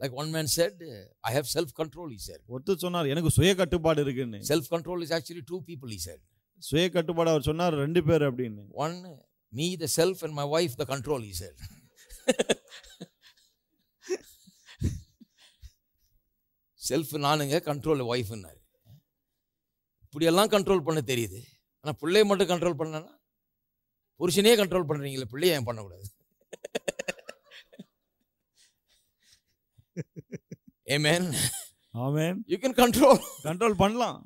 Like one man said, I have self control, he said. ஒருத்தர் சொன்னார் எனக்கு சுய கட்டுப்பாடு இருக்குன்னு Self control is actually two people, he said. சுய கட்டுப்பாடு அவர் சொன்னார் ரெண்டு பேர் அப்படின்னு One, me, the self, and my wife, the control, he said. Self நானுங்க கண்ட்ரோல் ஒய்ஃப்னாரு இப்படியெல்லாம் கண்ட்ரோல் பண்ண தெரியுது ஆனால் பிள்ளைய மட்டும் கண்ட்ரோல் பண்ணனா புருஷனே கண்ட்ரோல் பண்ணுறீங்களே பிள்ளைய ஏன் பண்ணக்கூடாது Amen. Amen You can control. Control பண்ணலாம்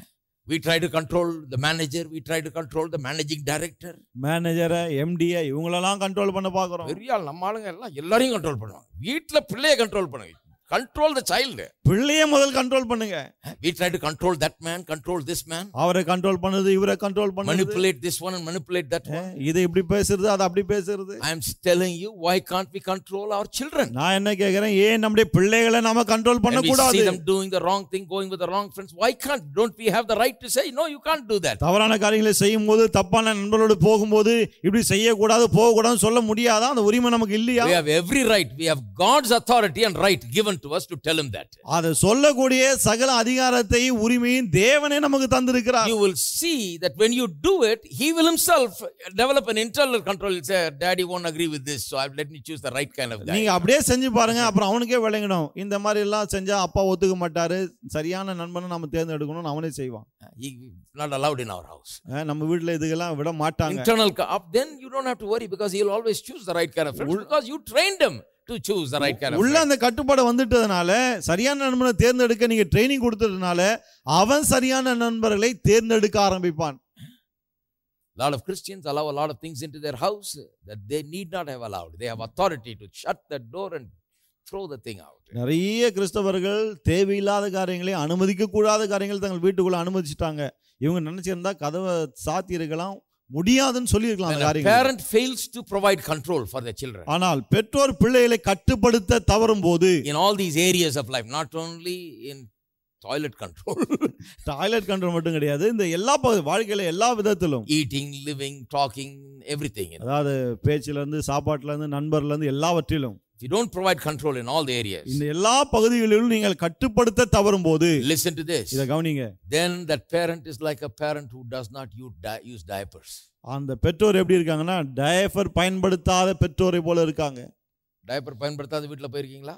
We try to control the manager. We try to control the managing director. மேனேஜரை எம்டியை இவங்களெல்லாம் கண்ட்ரோல் பண்ண பார்க்குறோம் பெரிய ஆள் நம்ம ஆளுங்க எல்லாம் எல்லாரையும் கண்ட்ரோல் பண்ணுவாங்க வீட்டில் பிள்ளைய கண்ட்ரோல் பண்ணுங்க கண்ட்ரோல் த சைல்டு பிள்ளைய முதல் கண்ட்ரோல் பண்ணுங்க we try to control that man control this man அவரை கண்ட்ரோல் பண்ணுது இவரை கண்ட்ரோல் பண்ணுது manipulate this one and manipulate that one இது இப்படி பேசுறது அது அப்படி பேசுறது i am telling you why can't we control our children நான் என்ன கேக்குறேன் ஏன் நம்முடைய பிள்ளைகளை நாம கண்ட்ரோல் பண்ண When we கூடாது see them doing the wrong thing going with the wrong friends why can't don't we have the right to say no you can't do that தவறான காரியங்களை செய்யும் போது தப்பான நண்பர்களோடு போகும்போது இப்படி செய்யக்கூடாது போகக்கூடாதுன்னு சொல்ல முடியாதா அந்த உரிமை நமக்கு இல்லையா we have every right we have god's authority and right given to us to tell him that அதை சொல்லக்கூடிய சகல அதிகாரத்தையும் உரிமையும் தேவனே நமக்கு தந்திருக்கிறார் you will see that when you do it he will himself develop an internal control he'll say daddy won't agree with this so I've let me choose the right kind of guy நீங்க அப்படியே செஞ்சு பாருங்க அப்புறம் அவனுக்கே விளங்கணும் இந்த மாதிரி எல்லாம் செஞ்சா அப்பா ஒத்துக்க மாட்டாரு சரியான நண்பனை நம்ம தேர்ந்தெடுக்கணும்னு அவனே செய்வான் he not allowed in our house அஹ் நம்ம வீட்டுல இதுக்கெல்லாம் விட மாட்டாங்க internal co- up then you don't have to worry because he'll always choose the right kind of friends because you trained him to choose the right kind of உள்ள friends. அந்த கட்டுப்பாடு வந்துட்டதுனால சரியான நண்பனை தேர்ந்தெடுக்க நீங்க ட்ரைனிங் கொடுத்ததுனால அவன் சரியான நண்பர்களை தேர்ந்தெடுக்க ஆரம்பிப்பான் lot of christians allow a lot of things into their house that they need not have allowed they have authority to shut the door and throw the thing out நிறைய கிறிஸ்தவர்கள் தேவையில்லாத காரியங்களை அனுமதிக்க கூடாத காரியங்கள் தங்கள் வீட்டுக்குள்ள அனுமதிச்சிட்டாங்க இவங்க நினைச்சிருந்தா கதவை சாத்தி இருக்கலாம் முடியாதுன்னு சொல்லியிருக்கலாம் when அந்த a காரியங்கள் parent fails to provide control for their children ஆனால் பெற்றோர் பிள்ளைகளை கட்டுப்படுத்த தவறும் போது in all these areas of life not only in toilet control toilet control மட்டும் கிடையாது இந்த எல்லா பகுதி வாழ்க்கையில எல்லா விதத்திலும் eating living talking everything you know. அதாவது பேச்சுல இருந்து சாப்பாட்டுல இருந்து நண்பர்ல இருந்து எல்லாவற்றிலும் if you don't provide control in all the areas இந்த எல்லா பகுதிகளிலும் நீங்கள் கட்டுப்படுத்த தவறும் போது listen to this இதை கவனிங்க then that parent is like a parent who does not use, di- use diapers அந்த பெற்றோர் எப்படி இருக்காங்கன்னா டயஃபர் பயன்படுத்தாத பெற்றோரை போல இருக்காங்க diaper பயன்படுத்தாத வீட்டில் போயிருக்கீங்களா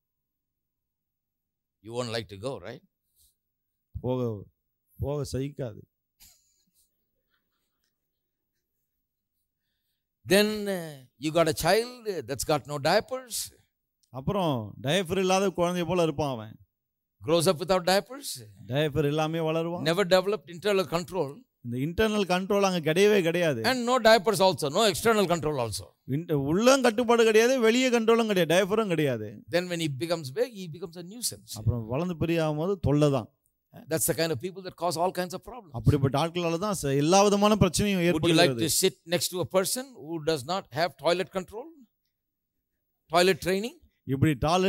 you won't like to go right போக போக சகிக்காது then uh, you got a child that's got no diapers அப்புறம் டயஃபர் இல்லாத குழந்தைய போல இருப்பான் அவன் grows up without diapers diaper எல்லாமே வளருவான் never developed internal control இந்த இன்டர்னல் கண்ட்ரோல் அங்க கிடையவே கிடையாது and no diapers also no external control also இன்ட- உள்ளம் கட்டுப்பாடு கிடையாது வெளியே கண்ட்ரோலும் கிடையாது டயஃபரும் கிடையாது then when he becomes big he becomes a nuisance அப்புறம் வளர்ந்து பெரிய ஆகும்போது தொல்லை தான் that's the kind of people that cause all kinds of problems அப்படிப்பட்ட ஆட்களால தான் ச- எல்லா விதமான பிரச்சனையும் would you like ஏற்படுகிறது to sit next to a person who does not have toilet control toilet training இப்படி டாய்லெட்